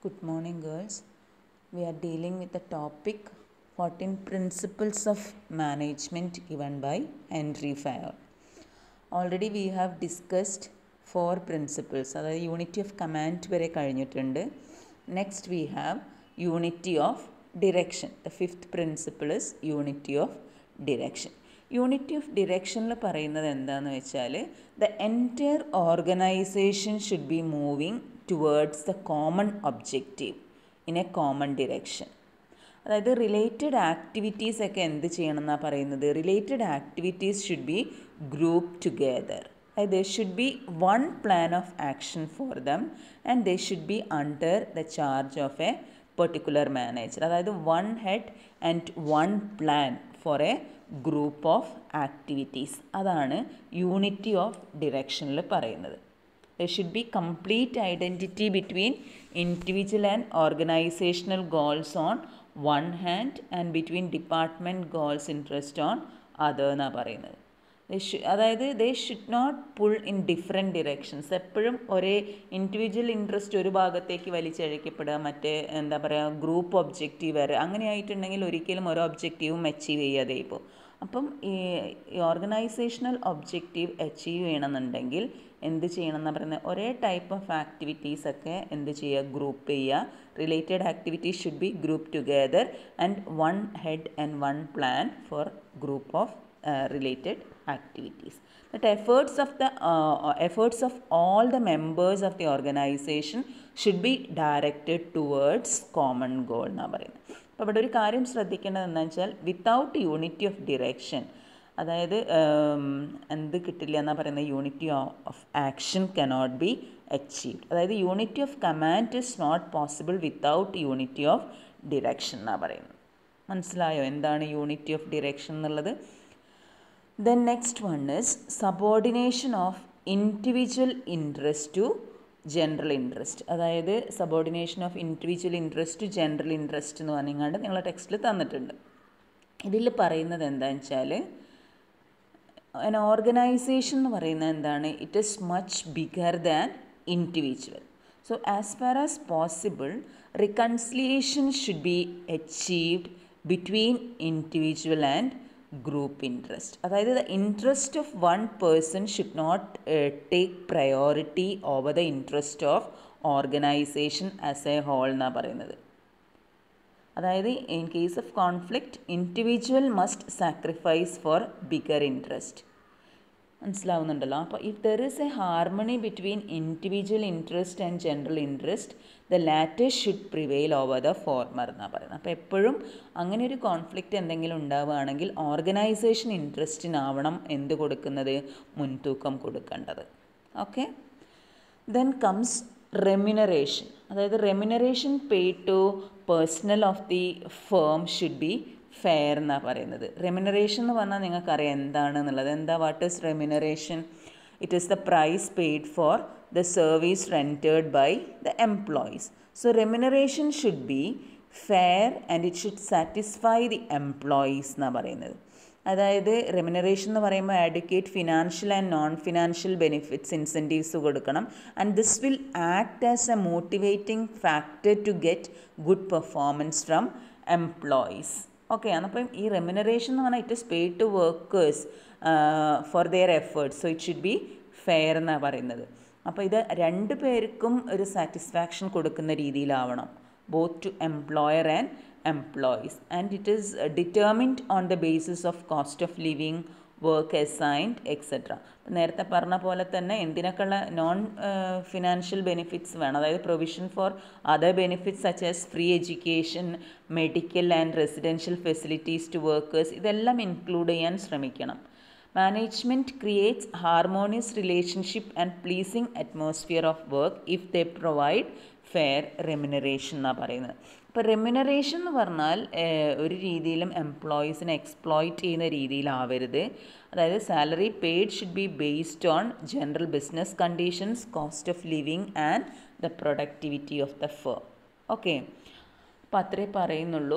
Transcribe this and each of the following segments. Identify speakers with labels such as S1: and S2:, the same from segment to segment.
S1: Good morning, girls. We are dealing with the topic 14 Principles of Management given by Henry Fayol. Already we have discussed four principles അതായത് unity of command വരെ കഴിഞ്ഞിട്ടുണ്ട് next we have unity of direction the fifth principle is unity of direction unity of ഡിറക്ഷനിൽ പറയുന്നത് എന്താണെന്ന് വെച്ചാൽ the entire organisation should be moving towards the common objective in a common direction അതായത് related activities ഒക്കെ എന്ത് ചെയ്യണം എന്നാണ് പറയുന്നത് related activities should be group together അതായത് there should be one plan of action for them and they should B under the charge of a particular manager അതായത് one head and one plan for a group of activities അതാണ് unity of ഡിറക്ഷനിൽ പറയുന്നത് there should be complete identity between individual and organizational goals on one hand and between department goals interest on other എന്നാണ് പറയുന്നത് അതായത് they should not pull in different directions എപ്പോഴും ഒരേ individual interest ഒരു ഭാഗത്തേക്ക് വലിച്ചഴക്കപ്പെടുക മറ്റേ എന്താ പറയുക ഗ്രൂപ്പ് ഒബ്ജക്റ്റീവ് വരെ അങ്ങനെ ആയിട്ടുണ്ടെങ്കിൽ ഒരിക്കലും ഓരോ ഒബ്ജക്റ്റീവും അച്ചീവ് ചെയ്യാതെ ഇപ്പോൾ അപ്പം ഈ ഓർഗനൈസേഷണൽ ഒബ്ജക്റ്റീവ് അച്ചീവ് ചെയ്യണമെന്നുണ്ടെങ്കിൽ എന്ത് ചെയ്യണം എന്ന് പറയുന്നത് ഒരേ ടൈപ്പ് ഓഫ് ആക്ടിവിറ്റീസ് ഒക്കെ എന്ത് ചെയ്യുക ഗ്രൂപ്പ് ചെയ്യുക related activities should be group together and one head and one plan for group of related activities that efforts of the uh, efforts of all the members of the organization should be directed towards common goal എന്നാണ് പറയുന്നത് അപ്പോൾ ഇവിടെ ഒരു കാര്യം ശ്രദ്ധിക്കേണ്ടത് എന്താണെന്ന് വെച്ചാൽ without unity of direction അതായത് എന്ത് കിട്ടില്ല എന്നാണ് പറയുന്നത് unity of action cannot be achieved അതായത് unity of command is not possible without unity of direction എന്നാണ് പറയുന്നത് മനസ്സിലായോ എന്താണ് യൂണിറ്റി ഓഫ് ഡിറക്ഷൻ എന്നുള്ളത് then next one is subordination of individual interest to general interest അതായത് subordination of individual interest to general interest എന്ന് പറഞ്ഞാണ്ട് നിങ്ങളെ ടെക്സ്റ്റിൽ തന്നിട്ടുണ്ട് ഇതിൽ പറയുന്നത് എന്താണെന്ന് വെച്ചാൽ an ഓർഗനൈസേഷൻ എന്ന് പറയുന്നത് എന്താണ് it is much bigger than individual so as far as possible reconciliation should be achieved between individual and group interest അതായത് the interest of one person should not take priority over the interest of organisation as a whole എന്നാണ് പറയുന്നത് അതായത് in case of conflict individual must sacrifice for bigger interest മനസ്സിലാവുന്നുണ്ടല്ലോ അപ്പോൾ if there is a harmony between individual interest and general interest the latest should prevail over the former എന്നാണ് പറയുന്നത് അപ്പോൾ എപ്പോഴും അങ്ങനെ ഒരു കോൺഫ്ലിക്റ്റ് എന്തെങ്കിലും ഉണ്ടാവുകയാണെങ്കിൽ ഓർഗനൈസേഷൻ ഇൻട്രസ്റ്റിനാവണം എന്ത് കൊടുക്കുന്നത് മുൻതൂക്കം കൊടുക്കേണ്ടത് ഓക്കെ ദെൻ കംസ് റെമ്യൂണറേഷൻ അതായത് remuneration pay to personnel of the firm should be fair എന്നാണ് പറയുന്നത് റെമ്യൂണറേഷൻ എന്ന് പറഞ്ഞാൽ നിങ്ങൾക്കറിയാം എന്താണ് എന്നുള്ളത് എന്താ what is remuneration it is the price paid for the service rendered by the employees so remuneration should be fair and it should satisfy the employees എന്നാണ് പറയുന്നത് അതായത് റെമ്യൂണറേഷൻ എന്ന് പറയുമ്പോൾ advocate financial and non financial benefits incentives കൊടുക്കണം and this will act as a motivating factor to get good performance from employees okay അപ്പം ഈ remuneration എന്ന് പറഞ്ഞാൽ it is pay to workers for their efforts so it should be fair എന്നാണ് പറയുന്നത് അപ്പോൾ ഇത് രണ്ട് പേർക്കും ഒരു സാറ്റിസ്ഫാക്ഷൻ കൊടുക്കുന്ന രീതിയിലാവണം both to employer and employees and it is uh, determined on the basis of cost of living work assigned etcetera നേരത്തെ പറഞ്ഞ പോലെ തന്നെ എന്തിനൊക്കെയുള്ള നോൺ ഫിനാൻഷ്യൽ ബെനിഫിറ്റ്സ് വേണം അതായത് provision for other benefits such as free education medical and residential facilities to workers ഇതെല്ലാം include ചെയ്യാൻ ശ്രമിക്കണം management creates harmonious relationship and pleasing atmosphere of work if they provide fair remuneration എന്നാണ് പറയുന്നത് ഇപ്പോൾ remuneration എന്ന് പറഞ്ഞാൽ ഒരു രീതിയിലും എംപ്ലോയീസിനെ എക്സ്പ്ലോയിറ്റ് ചെയ്യുന്ന രീതിയിലാവരുത് അതായത് salary paid should be based on general business conditions cost of living and the productivity of the firm okay അപ്പം അത്രേ പറയുന്നുള്ളൂ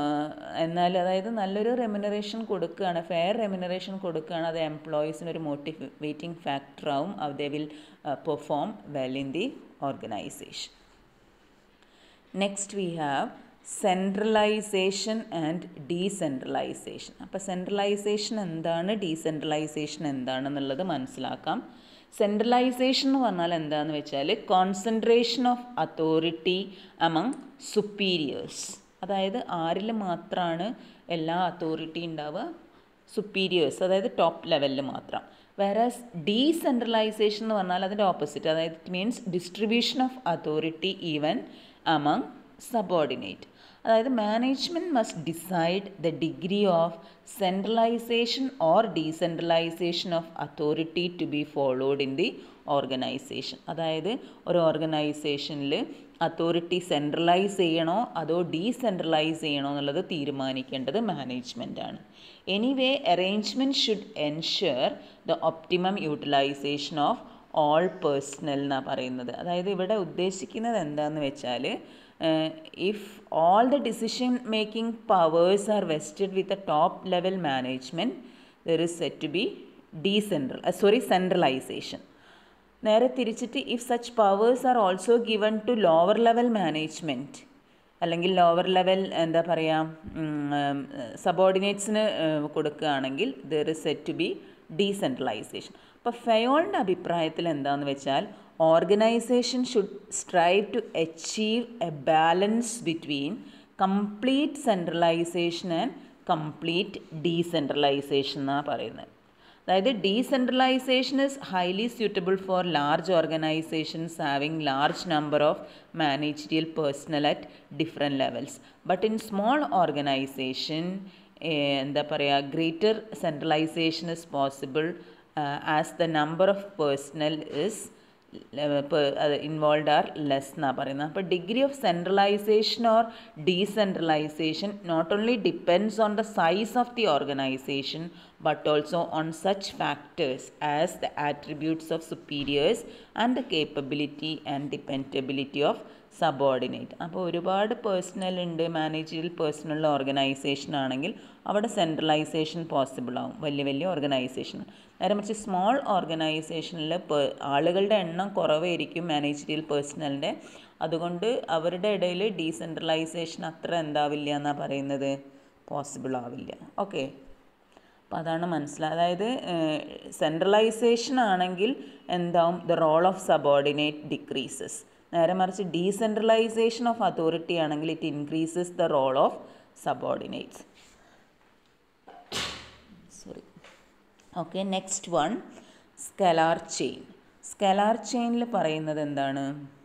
S1: എന്നാൽ അതായത് നല്ലൊരു റെമ്യൂണറേഷൻ കൊടുക്കുകയാണ് ഫെയർ റെമ്യൂണറേഷൻ കൊടുക്കുകയാണ് അത് എംപ്ലോയീസിന് ഒരു മോട്ടിവേറ്റിംഗ് ഫാക്ടറാവും they will perform well in the organisation next we have centralisation and decentralisation അപ്പോൾ സെൻട്രലൈസേഷൻ എന്താണ് ഡീസെൻട്രലൈസേഷൻ എന്താണെന്നുള്ളത് മനസ്സിലാക്കാം സെൻട്രലൈസേഷൻ എന്ന് പറഞ്ഞാൽ എന്താണെന്ന് വെച്ചാൽ concentration of authority among superiors അതായത് ആരിൽ മാത്രമാണ് എല്ലാ അതോറിറ്റി ഉണ്ടാവുക സുപ്പീരിയേഴ്സ് അതായത് ടോപ്പ് ലെവലിൽ മാത്രം വേറാസ് ഡീസെൻട്രലൈസേഷൻ എന്ന് പറഞ്ഞാൽ അതിൻ്റെ ഓപ്പോസിറ്റ് അതായത് it means distribution of authority even among subordinate അതായത് management must decide the degree of centralisation or decentralisation of authority to be followed in the organisation അതായത് ഒരു ഓർഗനൈസേഷനിൽ അതോറിറ്റി സെൻട്രലൈസ് ചെയ്യണോ അതോ ഡീസെൻട്രലൈസ് ചെയ്യണോ എന്നുള്ളത് തീരുമാനിക്കേണ്ടത് മാനേജ്മെൻ്റ് ആണ് anyway arrangement should ensure the optimum utilisation of all personnel എന്നാണ് പറയുന്നത് അതായത് ഇവിടെ ഉദ്ദേശിക്കുന്നത് എന്താണെന്ന് വെച്ചാൽ if all the decision making powers are vested with a top level management there is said to be decentral sorry centralisation നേരെ തിരിച്ചിട്ട് if such powers are also given to lower level management അല്ലെങ്കിൽ lower level എന്താ പറയുക സബോർഡിനേറ്റ്സിന് കൊടുക്കുകയാണെങ്കിൽ there is said to be decentralisation അപ്പോൾ ഫയോളിൻ്റെ അഭിപ്രായത്തിൽ എന്താണെന്ന് വെച്ചാൽ organisation should strive to achieve a balance between complete centralisation and complete decentralisation എന്നാണ് പറയുന്നത് അതായത് decentralisation is highly suitable for large organisations having large number of managerial personnel at different levels but in small organisation എന്താ പറയുക greater centralisation is possible as the number of personnel is involve are less എന്നാണ് പറയുന്നത് അപ്പോൾ degree of centralisation or decentralisation not only depends on the size of the organisation but also on such factors as the attributes of superiors and the capability and dependability of subordinate അപ്പോൾ ഒരുപാട് personal ഉണ്ട് managerial personal organisation ആണെങ്കിൽ അവിടെ centralisation possible ആവും വലിയ വലിയ organisation നേരെ മറിച്ച് സ്മോൾ ഓർഗനൈസേഷനിൽ ആളുകളുടെ എണ്ണം കുറവായിരിക്കും മാനേജറിയൽ പേഴ്സണലിൻ്റെ അതുകൊണ്ട് അവരുടെ ഇടയിൽ ഡീസെൻട്രലൈസേഷൻ അത്ര എന്താവില്ല എന്നാണ് പറയുന്നത് പോസിബിൾ ആവില്ല ഓക്കെ അപ്പോൾ അതാണ് മനസ്സിലായത് അതായത് സെൻട്രലൈസേഷൻ ആണെങ്കിൽ എന്താവും the role of subordinate decreases നേരെ മറിച്ച് ഡീസെൻട്രലൈസേഷൻ ഓഫ് അതോറിറ്റി ആണെങ്കിൽ it increases the role of subordinates sorry okay next one scalar chain scalar ചെയിനിൽ പറയുന്നത് എന്താണ്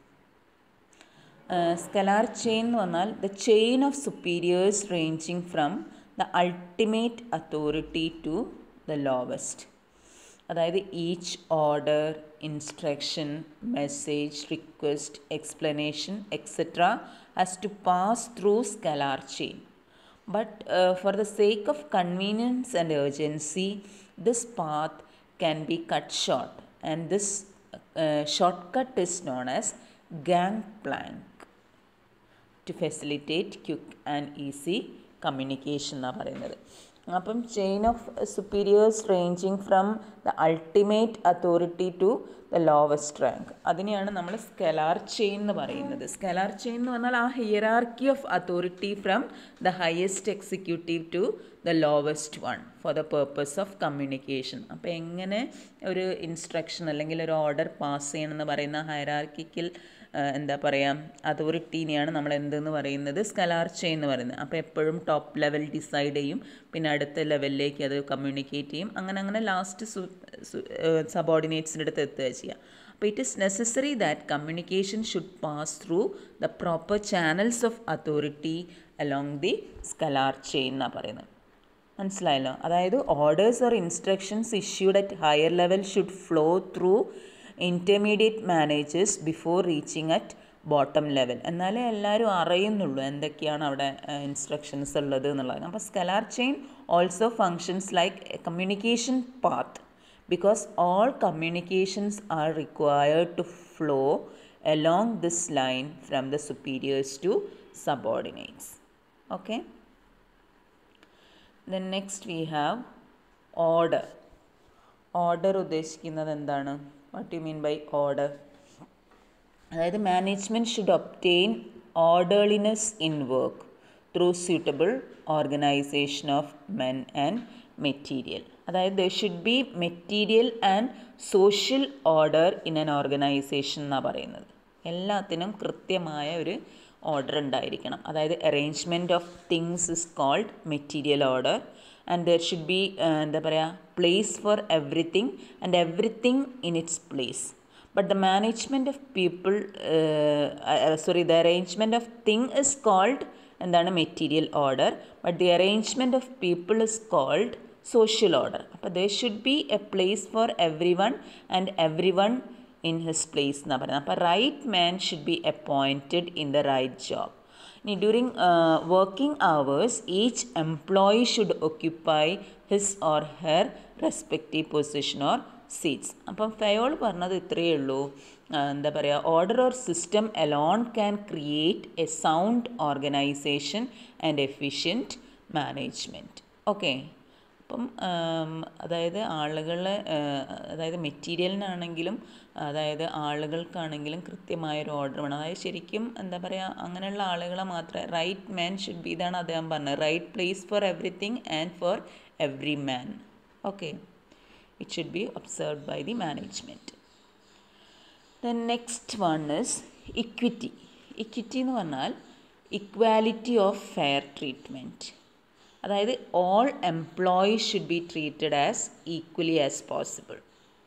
S1: സ്കലാർ ചെയിൻ എന്ന് പറഞ്ഞാൽ the chain of superiors ranging from the ultimate authority to the lowest അതായത് each order instruction message request explanation etcetera has to pass through scalar chain but for the sake of convenience and urgency this path can be cut short and this short cut is known as gangplank to facilitate quick and easy communication എന്നാണ് പറയുന്നത് അപ്പം chain of superiors ranging from the ultimate authority to the lowest rank അതിനെയാണ് നമ്മൾ scalar chain എന്ന് പറയുന്നത് scalar chain എന്ന് പറഞ്ഞാൽ ആ hierarchy of authority from the highest executive to the lowest one for the purpose of communication അപ്പോൾ എങ്ങനെ ഒരു ഇൻസ്ട്രക്ഷൻ അല്ലെങ്കിൽ ഒരു ഓർഡർ പാസ് ചെയ്യണമെന്ന് പറയുന്ന ഹയറാർക്കിക്കൽ എന്താ പറയുക അതോറിറ്റീനെയാണ് നമ്മൾ എന്തെന്ന് പറയുന്നത് സ്കലാർ ചെയിൻ എന്ന് പറയുന്നത് അപ്പോൾ എപ്പോഴും ടോപ്പ് ലെവൽ ഡിസൈഡ് ചെയ്യും പിന്നെ അടുത്ത ലെവലിലേക്ക് അത് കമ്മ്യൂണിക്കേറ്റ് ചെയ്യും അങ്ങനെ അങ്ങനെ ലാസ്റ്റ് സബോർഡിനേറ്റ്സിൻ്റെ അടുത്ത് എത്തുക ചെയ്യുക അപ്പോൾ it is necessary that communication should pass through the proper channels of authority along the scalar chain എന്നാണ് പറയുന്നത് മനസ്സിലായല്ലോ അതായത് orders or instructions issued at higher level should flow through intermediate managers before reaching at bottom level എന്നാലേ എല്ലാവരും അറിയുന്നുള്ളൂ എന്തൊക്കെയാണ് അവിടെ instructions ഉള്ളത് എന്നുള്ളത് അപ്പോൾ scalar chain also functions like communication path because all communications are required to flow along this line from the superiors to subordinates okay then next we have order order ഉദ്ദേശിക്കുന്നത് എന്താണ് what you mean by order അതായത് management should obtain orderliness in work through suitable organization of men and material അതായത് there should be material and social order in an organisation എന്നാണ് പറയുന്നത് എല്ലാത്തിനും കൃത്യമായ ഒരു order ഉണ്ടായിരിക്കണം അതായത് arrangement of things is called material order and there should be എന്താ പറയുക place for everything and everything in its place but the management of people uh, uh, sorry the arrangement of thing is called എന്താണ് material order but the arrangement of people is called social order അപ്പോൾ there should be a place for everyone and everyone in his place എന്നാണ് പറയുന്നത് അപ്പോൾ right man should be appointed in the right job ഇനി during working hours each employee should occupy his or her respective position or seats അപ്പം Fayol പറഞ്ഞത് ഇത്രയേ ഉള്ളൂ എന്താ പറയുക order or system alone can create A sound organisation and efficient management okay അപ്പം അതായത് ആളുകളെ അതായത് മെറ്റീരിയലിനാണെങ്കിലും അതായത് ആളുകൾക്കാണെങ്കിലും കൃത്യമായൊരു ഓർഡർ വേണം അതായത് ശരിക്കും എന്താ പറയുക അങ്ങനെയുള്ള ആളുകളെ മാത്രമേ റൈറ്റ് മാൻ ഷുഡ് ബി ഇതാണ് അദ്ദേഹം പറഞ്ഞത് right place for everything and for every man okay it should be observed by the management. The next one is equity. Equity എന്ന് പറഞ്ഞാൽ ഇക്വാലിറ്റി ഓഫ് ഫെയർ ട്രീറ്റ്മെൻറ്റ് അതായത് all employees should be treated as equally as possible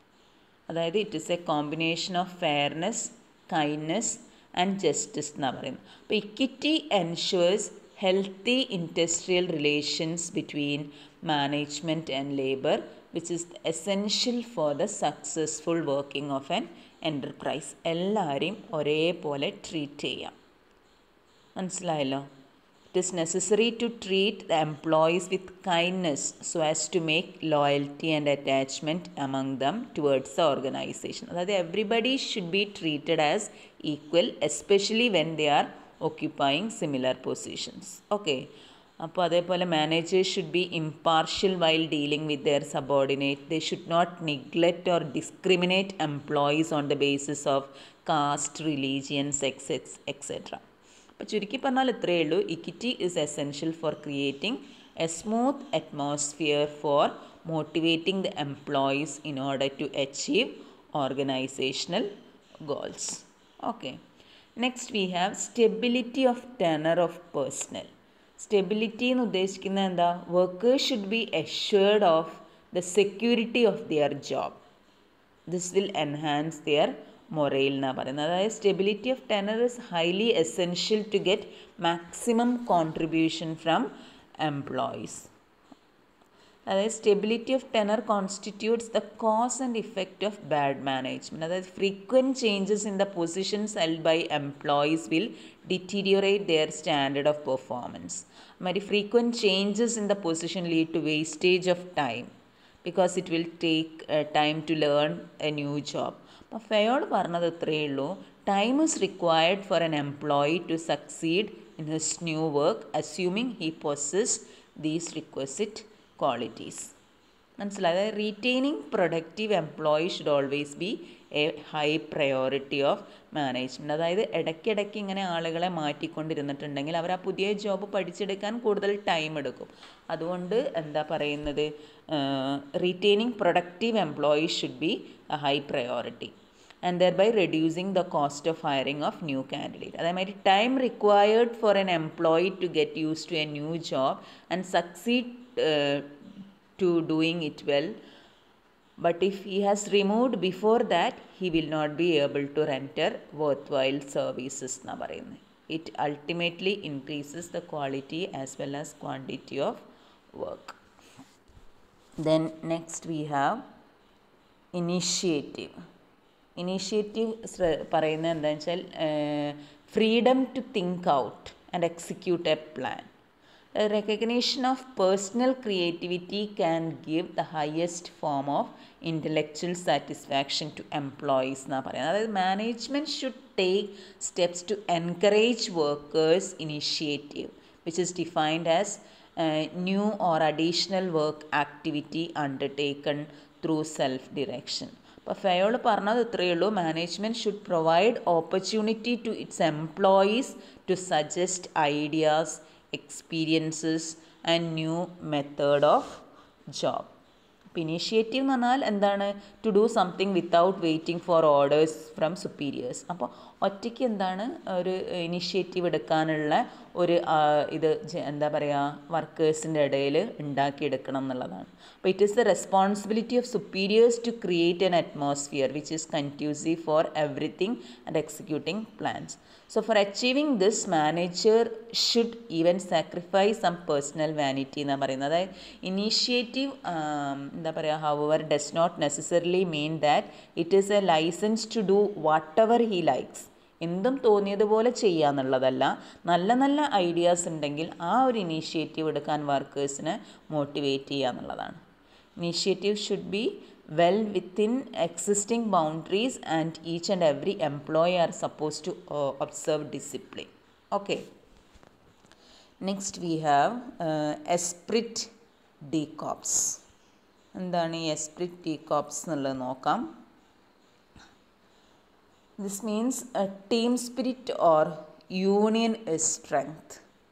S1: അതായത് it is a combination of fairness kindness and justice എന്നാണ് പറയുന്നത് അപ്പോൾ equity ensures healthy industrial relations between management and labor which is essential for the successful working of an enterprise എല്ലാവരെയും ഒരേപോലെ treat ചെയ്യാം മനസ്സിലായല്ലോ it is necessary to treat the employees with kindness so as to make loyalty and attachment among them towards the organisation അതായത് everybody should be treated as equal especially when they are occupying similar positions okay അപ്പോൾ അതേപോലെ managers should be impartial while dealing with their subordinate they should not neglect or discriminate employees on the basis of caste religion sex ex etcetera അപ്പോൾ ചുരുക്കി പറഞ്ഞാൽ ഇത്രയേ ഉള്ളൂ equity is essential for creating a smooth atmosphere for motivating the employees in order to achieve organisational goals okay next we have stability of tenure of personnel stability എന്ന് ഉദ്ദേശിക്കുന്നത് എന്താ workers should be assured of the security of their job this will enhance their morale എന്നാണ് പറയുന്നത് അതായത് stability of tenure is highly essential to get maximum contribution from employees അതായത് stability of tenure constitutes the cause and effect of bad management അതായത് frequent changes in the positions held by employees will deteriorate their standard of performance മാതിരി frequent changes in the position lead to wastage of time because it will take time to learn a new job അപ്പോൾ ഫെയോട് പറഞ്ഞത് ഇത്രയേ ഉള്ളൂ time is required for an employee to succeed in his new work assuming he possess these requisite qualities മനസ്സിലായി അതായത് retaining productive employee should always be a high priority of management അതായത് ഇടയ്ക്കിടയ്ക്ക് ഇങ്ങനെ ആളുകളെ മാറ്റിക്കൊണ്ടിരുന്നിട്ടുണ്ടെങ്കിൽ അവർ ആ പുതിയ ജോബ് പഠിച്ചെടുക്കാൻ കൂടുതൽ ടൈം എടുക്കും അതുകൊണ്ട് എന്താ പറയുന്നത് retaining productive employee should be a high priority and thereby reducing the cost of hiring of new candidate അതേമാതിരി time required for an employee to get use to a new job and succeed to doing it well but if he has removed before that he will not be able to render worthwhile services എന്നാ പറയുന്നത് it ultimately increases the quality as well as quantity of work then next we have initiative initiative പറയുന്നത് എന്താണെന്ന് വെച്ചാൽ freedom to think out and execute A plan recognition of personal creativity can give the highest form of intellectual satisfaction to employees എന്നാ പറയുന്നത് അതായത് management should take steps to encourage workers initiative which is defined as new or additional work activity undertaken through self direction അപ്പോൾ Fayol പറഞ്ഞത് ഇത്രയേ ഉള്ളൂ management should provide opportunity to its employees to suggest ideas experiences and new method of job അപ്പോൾ initiative എന്ന് പറഞ്ഞാൽ എന്താണ് to do something without waiting for orders from superiors അപ്പോൾ ഒറ്റയ്ക്ക് എന്താണ് ഒരു ഇനിഷ്യേറ്റീവ് എടുക്കാനുള്ള ഒരു ഇത് എന്താ പറയുക വർക്കേഴ്സിൻ്റെ ഇടയിൽ ഉണ്ടാക്കിയെടുക്കണം എന്നുള്ളതാണ് അപ്പോൾ it is the responsibility of superiors to create an atmosphere which is കൺറ്റ്യൂസീവ് four everything and executing plans so four achieving this manager should even sacrifice some personal vanity എന്നാണ് പറയുന്നത് അതായത് ഇനീഷ്യേറ്റീവ് എന്താ പറയുക hour does not necessarily mean that it is A licence to do what ever he likes എന്തും തോന്നിയതുപോലെ ചെയ്യുക എന്നുള്ളതല്ല നല്ല നല്ല ഐഡിയാസ് ഉണ്ടെങ്കിൽ ആ ഒരു ഇനീഷ്യേറ്റീവ് എടുക്കാൻ വർക്കേഴ്സിനെ മോട്ടിവേറ്റ് ചെയ്യുക എന്നുള്ളതാണ് initiative should be well within existing boundaries and each and every employee are supposed to uh, observe discipline okay next we have uh, esprit de corps എന്താണ് ഈ എസ്പ്രിറ്റ് ഡി കോപ്സ് എന്നുള്ളത് നോക്കാം this means team spirit or union is strength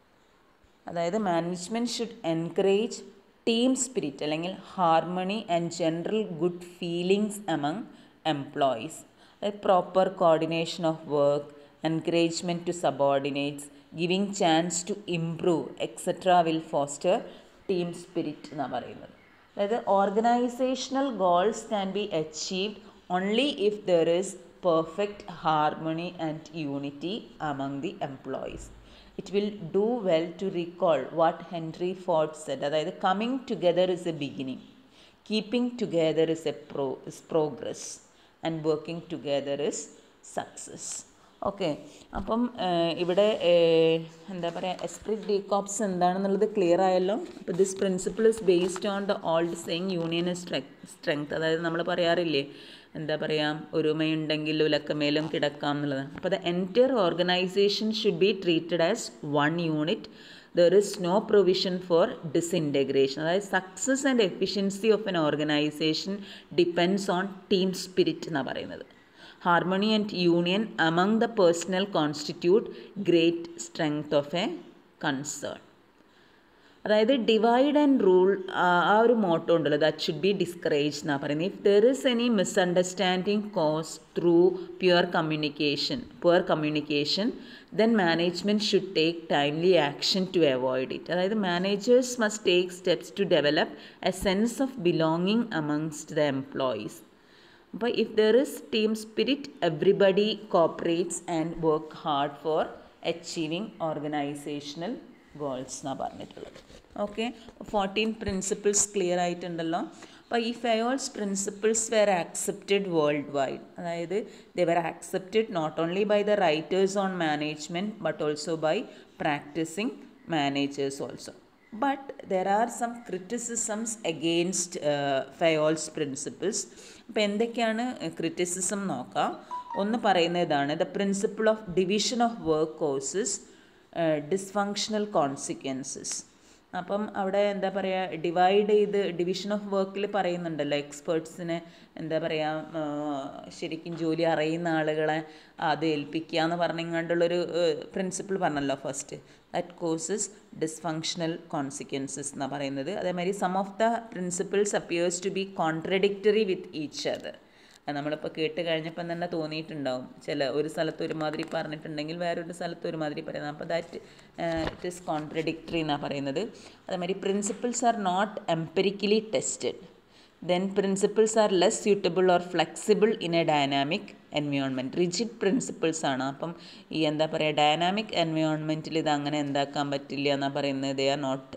S1: അതായത് management should encourage team spirit അല്ലെങ്കിൽ harmony and general good feelings among employees അതായത് proper coordination of work encouragement to subordinates giving chance to improve etcetera will foster team spirit എന്നാണ് പറയുന്നത് അതായത് organisational goals can be achieved only if there is perfect harmony and unity among the employees it will do well to recall what Henry Ford said അതായത് coming together is a beginning keeping together is a pro is progress and working together is success okay അപ്പം ഇവിടെ എന്താ പറയുക esprit ഡീകോപ്സ് എന്താണെന്നുള്ളത് clear ആയല്ലോ അപ്പോൾ this principle is based on the old saying union strength അതായത് നമ്മൾ പറയാറില്ലേ എന്താ പറയുക ഒരുമയുണ്ടെങ്കിൽ ഉലക്കമേലും കിടക്കാം എന്നുള്ളതാണ് അപ്പോൾ the entire organisation should be treated as one unit there is no provision for disintegration അതായത് success and efficiency of an organisation depends on team spirit എന്നാണ് പറയുന്നത് harmony and union among the personnel constitute great strength of a concern അതായത് divide and rule ആ ഒരു motto ഉണ്ടല്ലോ that should be discourage എന്നാണ് പറയുന്നത് if there is any misunderstanding cause through pure communication poor communication then management should take timely action to avoid it അതായത് managers must take steps to develop a sense of belonging amongst the employees അപ്പോൾ if there is team spirit everybody cooperates and work hard for achieving organisational goals എന്നാണ് പറഞ്ഞിട്ടുള്ളത് okay fourteen principles clear ആയിട്ടുണ്ടല്ലോ അപ്പോൾ ഈ Fayol's principles were accepted world wide അതായത് they were accepted not only by the writers on management but also by practising managers also but there are some criticisms against Fayol's principles അപ്പോൾ എന്തൊക്കെയാണ് criticism നോക്കാം ഒന്ന് പറയുന്നത് ഇതാണ് the principle of division of work causes dysfunctional consequences അപ്പം അവിടെ എന്താ പറയുക ഡിവൈഡ് ചെയ്ത് ഡിവിഷൻ ഓഫ് വർക്കിൽ പറയുന്നുണ്ടല്ലോ എക്സ്പേർട്സിനെ എന്താ പറയുക ശരിക്കും ജോലി അറിയുന്ന ആളുകളെ അത് ഏൽപ്പിക്കുക എന്ന് പറഞ്ഞിങ്ങാണ്ടുള്ളൊരു പ്രിൻസിപ്പിൾ പറഞ്ഞല്ലോ first that causes dysfunctional consequences എന്നാണ് പറയുന്നത് അതേമാതിരി some of the principles appears to be contradictory with each other നമ്മളിപ്പോൾ കേട്ട് കഴിഞ്ഞപ്പം തന്നെ തോന്നിയിട്ടുണ്ടാവും ചില ഒരു സ്ഥലത്ത് ഒരുമാതിരി പറഞ്ഞിട്ടുണ്ടെങ്കിൽ വേറൊരു സ്ഥലത്ത് ഒരുമാതിരി പറയുന്നത് അപ്പോൾ ദാറ്റ് ഇറ്റ് ഈസ് കോൺട്രഡിക്ടറി എന്നാണ് പറയുന്നത് അതേമാതിരി principles are not empirically tested then principles are less suitable or flexible in a dynamic environment rigid principles ആണ് അപ്പം ഈ എന്താ പറയുക ഡൈനാമിക് എൻവയോൺമെൻറ്റിൽ ഇത് അങ്ങനെ എന്താക്കാൻ പറ്റില്ല എന്നാണ് പറയുന്നത് they are not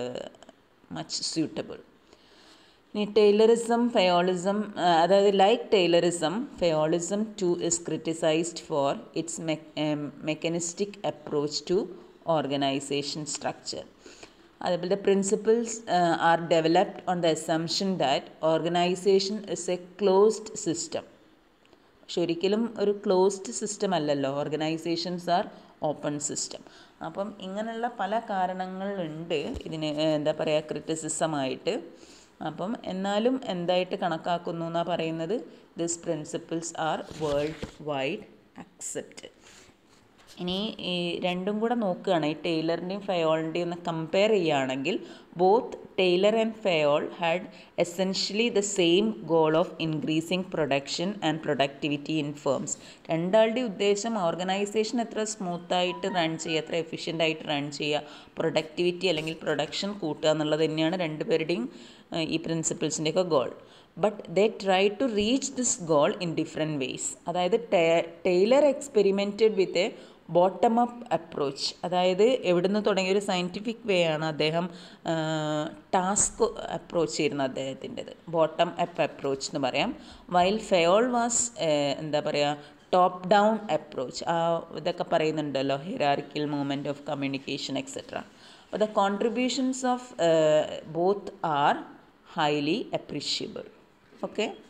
S1: much suitable ഇനി ടൈലറിസം ഫയോളിസം അതായത് like Taylorism Fayolism too is criticised for its mechanistic approach to organisation structure അതേപോലെ principles are developed on the assumption that organisation is a closed system പക്ഷെ ഒരിക്കലും ഒരു closed system അല്ലല്ലോ organisations are open system അപ്പം ഇങ്ങനെയുള്ള പല കാരണങ്ങളുണ്ട് ഇതിന് എന്താ പറയുക ക്രിറ്റിസിസമായിട്ട് അപ്പം എന്നാലും എന്തായിട്ട് കണക്കാക്കുന്നു എന്നാണ് പറയുന്നത് this principles are world wide accept ഇനി ഈ രണ്ടും കൂടെ നോക്കുകയാണ് ഈ ടൈലറിൻ്റെയും ഫയോളിൻ്റെയും ഒന്ന് കമ്പയർ ചെയ്യുകയാണെങ്കിൽ both Taylor and Fayol had essentially the same goal of increasing production and productivity in firms രണ്ടാളുടെ ഉദ്ദേശം ഓർഗനൈസേഷൻ എത്ര സ്മൂത്തായിട്ട് റൺ ചെയ്യുക എത്ര എഫിഷ്യൻ്റ് ആയിട്ട് റൺ ചെയ്യുക പ്രൊഡക്ടിവിറ്റി അല്ലെങ്കിൽ പ്രൊഡക്ഷൻ കൂട്ടുക എന്നുള്ളത് തന്നെയാണ് രണ്ടുപേരുടെയും ഈ പ്രിൻസിപ്പിൾസിൻ്റെയൊക്കെ goal but they try to reach this goal in different ways അതായത് Taylor experimented with a bottom up approach അതായത് എവിടുന്ന് തുടങ്ങിയ ഒരു സയൻറ്റിഫിക് വേ ആണ് അദ്ദേഹം ടാസ്ക് അപ്രോച്ച് ചെയ്യുന്നത് അദ്ദേഹത്തിൻ്റെത് ബോട്ടം അപ്പ് അപ്രോച്ച് എന്ന് പറയാം വൈൽ ഫെയോൾ വാസ് എന്താ പറയുക ടോപ്പ് ഡൗൺ അപ്രോച്ച് ആ ഇതൊക്കെ പറയുന്നുണ്ടല്ലോ ഹിറാർക്കിൽ മൂവ്മെൻറ്റ് ഓഫ് കമ്മ്യൂണിക്കേഷൻ എക്സെട്ര അപ്പോൾ the contributions of both are highly appreciable okay